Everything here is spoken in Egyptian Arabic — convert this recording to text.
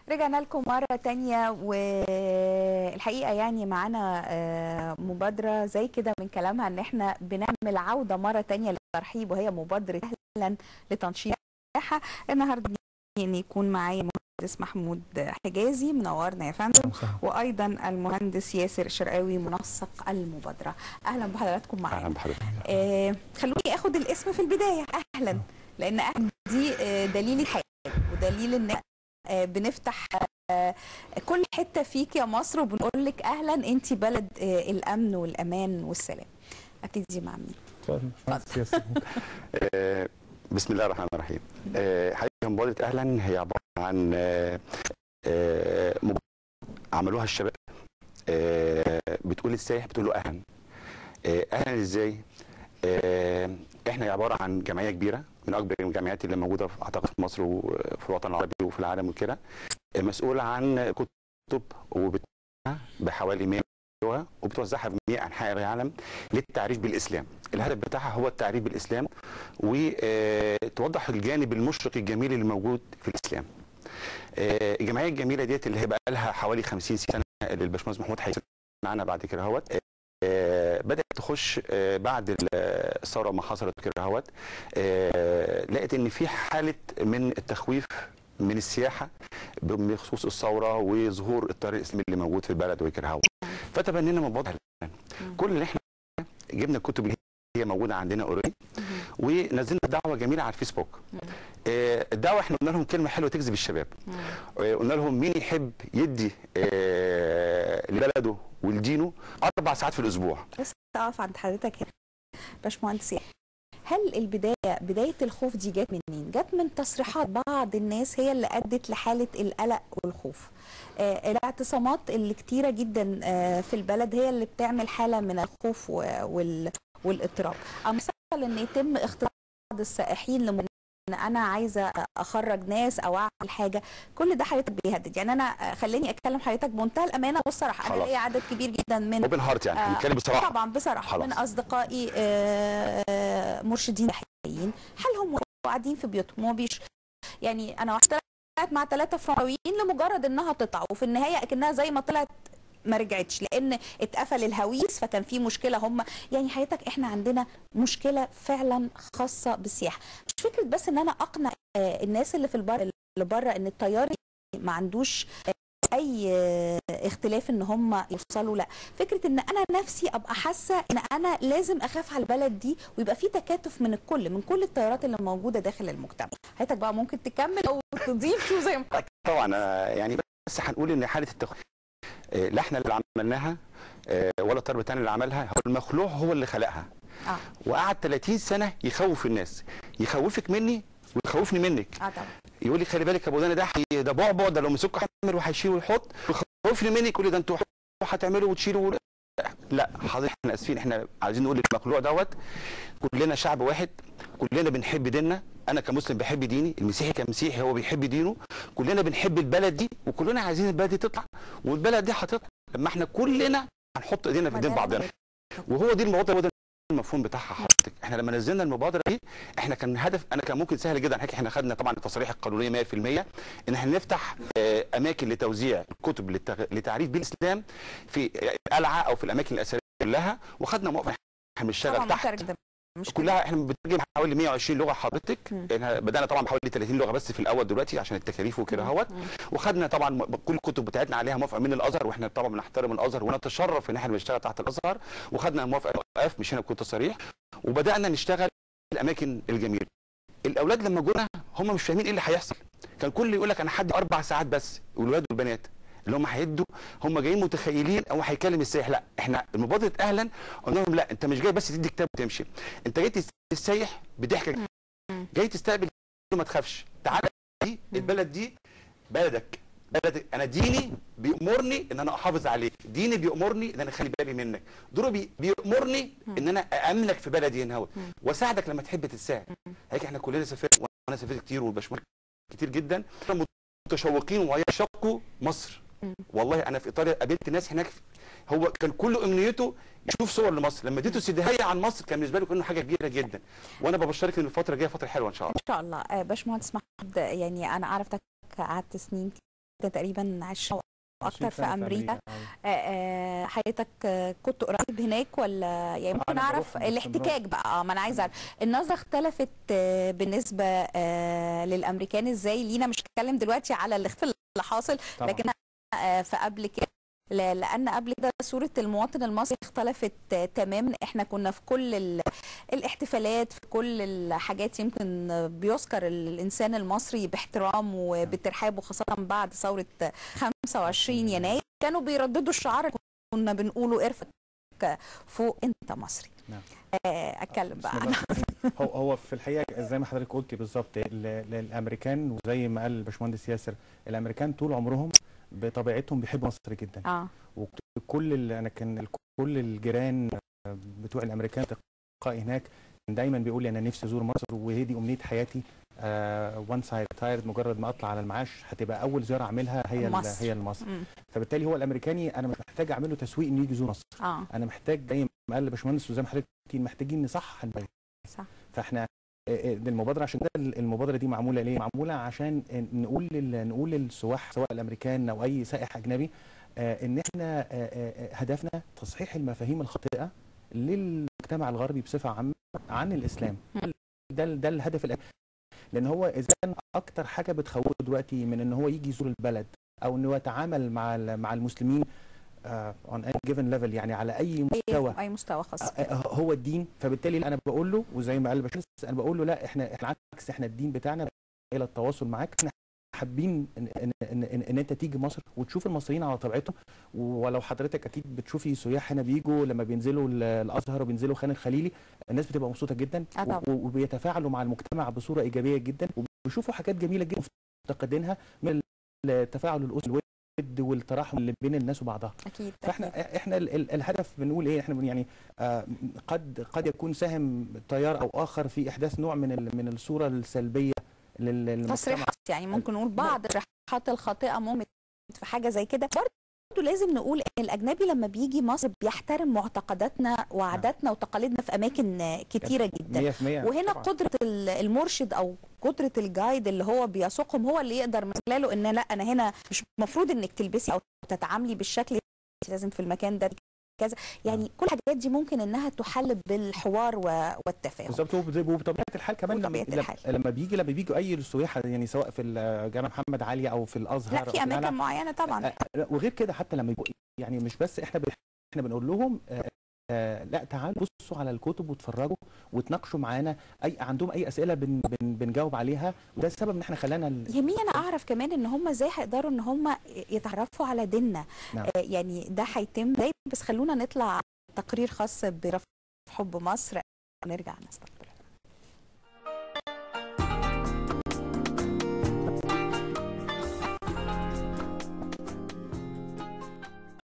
رجعنا لكم مرة تانية والحقيقة يعني معانا آه، مبادرة زي كده من كلامها ان احنا بنعمل عودة مرة تانية للترحيب وهي مبادرة اهلا لتنشيط السياحة النهاردة يعني يكون معايا المهندس محمود حجازي منورنا يا فندم وايضا المهندس ياسر الشرقاوي منسق المبادرة اهلا بحضراتكم معانا اهلا بحضرتك آه خلوني اخد الاسم في البدايه اهلا لان اهلا دي آه دليل الحياه ودليل ان آه بنفتح آه كل حته فيك يا مصر وبنقول لك اهلا انت بلد آه الامن والامان والسلام ابتدي مع مين اتفضل مهندس ياسر. آه، بسم الله الرحمن الرحيم آه، حقيقة مبادرة أهلا هي عبارة عن آه، آه، مبادرة عملوها الشباب آه، بتقول للسائح بتقول له أهلا آه، أهلا إزاي؟ آه، إحنا عبارة عن جمعية كبيرة من أكبر الجمعيات اللي موجودة في أعتقد في مصر وفي الوطن العربي وفي العالم وكده آه، مسؤولة عن كتب وبتوزعها بحوالي 100 لغة وبتوزعها في 100 أنحاء العالم للتعريف بالإسلام الهدف بتاعها هو التعريف بالإسلام وتوضح الجانب المشرق الجميل اللي موجود في الإسلام آه، الجمعية الجميلة ديت اللي هي بقى لها حوالي 50 سنة اللي الباشمهندس محمود هيسمع معانا بعد كده اهوت آه، بدأت تخش آه، بعد ال- الثورة ما حصلت كده اهوت آه، لقت إن في حالة من التخويف من السياحة بخصوص الثورة وظهور التيار الإسلامي اللي موجود في البلد وكده اهوت فتبنينا مبادرة كل اللي احنا جبنا الكتب اللي هي موجوده عندنا اوريدي ونزلنا دعوه جميله على الفيسبوك آه، الدعوه احنا قلنا لهم كلمه حلوه تجذب الشباب آه، قلنا لهم مين يحب يدي آه، لبلده ولدينه اربع ساعات في الاسبوع بس اقف عند حضرتك هنا باشمهندس يحيى. هل البدايه بدايه الخوف دي جت منين؟ جت من تصريحات بعض الناس هي اللي ادت لحاله القلق والخوف. آه الاعتصامات اللي كتيره جدا آه في البلد هي اللي بتعمل حاله من الخوف و- وال والاضطراب. أم مثلا ان يتم اختراق بعض السائحين لم ان انا عايزه اخرج ناس او اعمل حاجه كل ده حضرتك بيهدد يعني انا آه، خليني اتكلم حضرتك بمنتهى الامانه والصراحه انا خلاص. ليا عدد كبير جدا من اوبن هارت يعني آه، نتكلم بصراحه طبعا بصراحه خلاص. من اصدقائي آه، آه، مرشدين حقيقيين هل هم قاعدين في بيوتهم هو بيش يعني انا واحده طلعت مع ثلاثه فرنساويين لمجرد انها تطلع وفي النهايه اكنها زي ما طلعت ما رجعتش لان اتقفل الهويس فكان في مشكله هم يعني حياتك احنا عندنا مشكله فعلا خاصه بالسياحه مش فكره بس ان انا اقنع آه، الناس اللي في البر اللي بره ان الطيار ما عندوش آه، اي آه، اختلاف ان هم يوصلوا لا فكره ان انا نفسي ابقى حاسه ان انا لازم اخاف على البلد دي ويبقى في تكاتف من الكل من كل التيارات اللي موجوده داخل المجتمع حضرتك بقى ممكن تكمل او تضيف شو زي ما طبعا آه، يعني بس هنقول ان حاله التخويف آه، لا احنا اللي عملناها آه، ولا الطرب الثاني اللي عملها هو المخلوق هو اللي خلقها اه وقعد 30 سنه يخوف الناس يخوفك مني ويخوفني منك اه طبعا يقول لي خلي بالك يا ابو دانا ده حي- ده بعبع ده لو مسكه هيعمل وهيشيل ويحط ويخوفني مني يقول لي ده انتوا هتعملوا وتشيلوا و... لا حضرتك احنا اسفين احنا عايزين نقول للمخلوق دوت كلنا شعب واحد كلنا بنحب ديننا انا كمسلم بحب ديني المسيحي كمسيحي هو بيحب دينه كلنا بنحب البلد دي وكلنا عايزين البلد دي تطلع والبلد دي هتطلع لما احنا كلنا هنحط ايدينا في ما ايدين ده بعضنا وهو دي المبادره وده المفهوم بتاعها حضرتك احنا لما نزلنا المبادره دي احنا كان هدف انا كان ممكن سهل جدا حضرتك احنا خدنا طبعا التصاريح القانونيه 100% ان احنا نفتح آه، اماكن لتوزيع كتب للتغ- لتعريف بالاسلام في القلعه او في الاماكن الاثريه كلها وخدنا موقف احنا بنشتغل طبعا تحت مترجم مش كلها احنا بنترجم حوالي 120 لغه حضرتك مم. احنا بدانا طبعا بحوالي 30 لغه بس في الاول دلوقتي عشان التكاليف وكده اهوت مم. وخدنا طبعا م- كل الكتب بتاعتنا عليها موافقه من الازهر واحنا طبعا بنحترم الازهر ونتشرف ان احنا بنشتغل تحت الازهر وخدنا موافقه اوقاف مشينا بكل تصاريح وبدانا نشتغل في الاماكن الجميله الاولاد لما جونا هم مش فاهمين ايه اللي هيحصل كان كل يقول لك انا هدي اربع ساعات بس والولاد والبنات اللي هم هيدوا هم جايين متخيلين هو هيكلم السائح لا احنا المبادره اهلا قلنا لهم لا انت مش جاي بس تدي كتاب وتمشي انت جاي تستقبل السايح بضحكه جاي تستقبل ما تخافش تعالى دي البلد دي بلدك بلدك انا ديني بيامرني ان انا احافظ عليك ديني بيامرني ان انا اخلي بالي منك دوره بي بيامرني ان انا امنك في بلدي هنا هو واساعدك لما تحب تتساعد هيك احنا كلنا سافرنا وانا سافرت كتير والباشمهندس كتير جدا متشوقين ويشقوا مصر والله انا في ايطاليا قابلت ناس هناك هو كان كل امنيته يشوف صور لمصر لما اديته سيديهيه عن مصر كان بالنسبه له كانه حاجه كبيره جدا وانا ببشرك ان الفتره الجايه فتره حلوه ان شاء الله ان شاء الله آه، باشمهندس محمود يعني انا عرفتك قعدت سنين تقريبا 20 أو 20 اكتر في سنة امريكا أيوة. آه، آه، حضرتك آه، كنت قريب هناك ولا يعني ممكن أنا اعرف بروح باستمرار. الاحتكاك بقى اه ما انا عايزه اعرف النظره اختلفت آه، بالنسبه آه، للامريكان ازاي لينا مش هتكلم دلوقتي على الاختلاف اللي حاصل طبعا لكن آه، فقبل كده لا- لان قبل كده صوره المواطن المصري اختلفت آه، تماما احنا كنا في كل ال- الاحتفالات في كل الحاجات يمكن آه، بيذكر الانسان المصري باحترام وبترحاب وخاصه بعد ثوره 25 يناير كانوا بيرددوا الشعار اللي كنا بنقوله ارفق فوق انت مصري نعم. آه، اتكلم بقى بسم الله الرحمن الرحيم. هو هو في الحقيقه زي ما حضرتك قلتي بالظبط ال- ال- الامريكان وزي ما قال الباشمهندس ياسر الامريكان طول عمرهم بطبيعتهم بيحبوا مصر جدا اه وكل ال- انا كان كل الجيران بتوع الامريكان اصدقائي هناك كان دايما بيقول لي انا نفسي ازور مصر وهي دي امنيه حياتي وانس اي ريتايرد مجرد ما اطلع على المعاش هتبقى اول زياره اعملها هي ال- مصر. هي لمصر مم. فبالتالي هو الامريكاني انا مش محتاج اعمل له تسويق انه يجي يزور مصر اه انا محتاج زي ما قال الباشمهندس وزي ما حضرتك قلتي محتاجين نصحح الموضوع صح فاحنا آه، آه، دي المبادره عشان كده المبادره دي معموله ليه؟ معموله عشان نقول لل- نقول للسواح سواء الامريكان او اي سائح اجنبي آه، ان احنا آه، آه، آه، هدفنا تصحيح المفاهيم الخاطئه للمجتمع الغربي بصفه عامه عن الاسلام مم. ده ال- ده الهدف الأساسي لان هو اذا كان اكتر حاجه بتخوفه دلوقتي من ان هو يجي يزور البلد او انه يتعامل مع ال- مع المسلمين اون اي جيفن ليفل يعني على اي مستوى اي مستوى خاص آه، آه، هو الدين فبالتالي انا بقول له وزي ما قال الباشمهندس انا بقول له لا احنا احنا عكس احنا الدين بتاعنا الى التواصل معاك احنا حابين ان, إن, إن, إن, ان انت تيجي مصر وتشوف المصريين على طبيعتهم ولو حضرتك اكيد بتشوفي سياح هنا بيجوا لما بينزلوا ال- الازهر وبينزلوا خان الخليلي الناس بتبقى مبسوطه جدا آه طبعا. و- و- وبيتفاعلوا مع المجتمع بصوره ايجابيه جدا وبيشوفوا حاجات جميله جدا مفتقدينها من التفاعل الاسري الود والتراحم اللي بين الناس وبعضها اكيد أكيد. فاحنا احنا ال- ال- الهدف بنقول ايه احنا بن- يعني آه قد قد يكون ساهم تيار او اخر في احداث نوع من ال- من الصوره السلبيه لل- للمجتمع تصريحات يعني ممكن نقول بعض التصريحات الخاطئه ممكن في حاجه زي كده برضه لازم نقول ان الاجنبي لما بيجي مصر بيحترم معتقداتنا وعاداتنا وتقاليدنا في اماكن كتيره جدا 100% وهنا طبعاً. قدره ال- المرشد او قدره الجايد اللي هو بيسوقهم هو اللي يقدر من خلاله ان لا انا هنا مش المفروض انك تلبسي او تتعاملي بالشكل ده، لازم في المكان ده كذا يعني كل الحاجات دي ممكن انها تحل بالحوار و- والتفاهم بالظبط وب- وبطبيعه الحال كمان لما وبطبيعة لما- الحال. لما بيجي لما بيجوا اي سياح يعني سواء في ال- جامع محمد علي او في الازهر لا أو في اماكن العلم، معينه طبعا آه، آه، وغير كده حتى لما يبقوا يعني مش بس احنا بن- احنا بنقول لهم آه، آه، لا تعالوا بصوا على الكتب واتفرجوا وتناقشوا معانا اي عندهم اي اسئله بن بن بنجاوب عليها وده السبب ان احنا خلانا ال- يهمني انا اعرف كمان ان هم ازاي هيقدروا ان هم يتعرفوا على ديننا نعم. آه، يعني ده هيتم ازاي بس خلونا نطلع تقرير خاص برفع حب مصر ونرجع نستقبل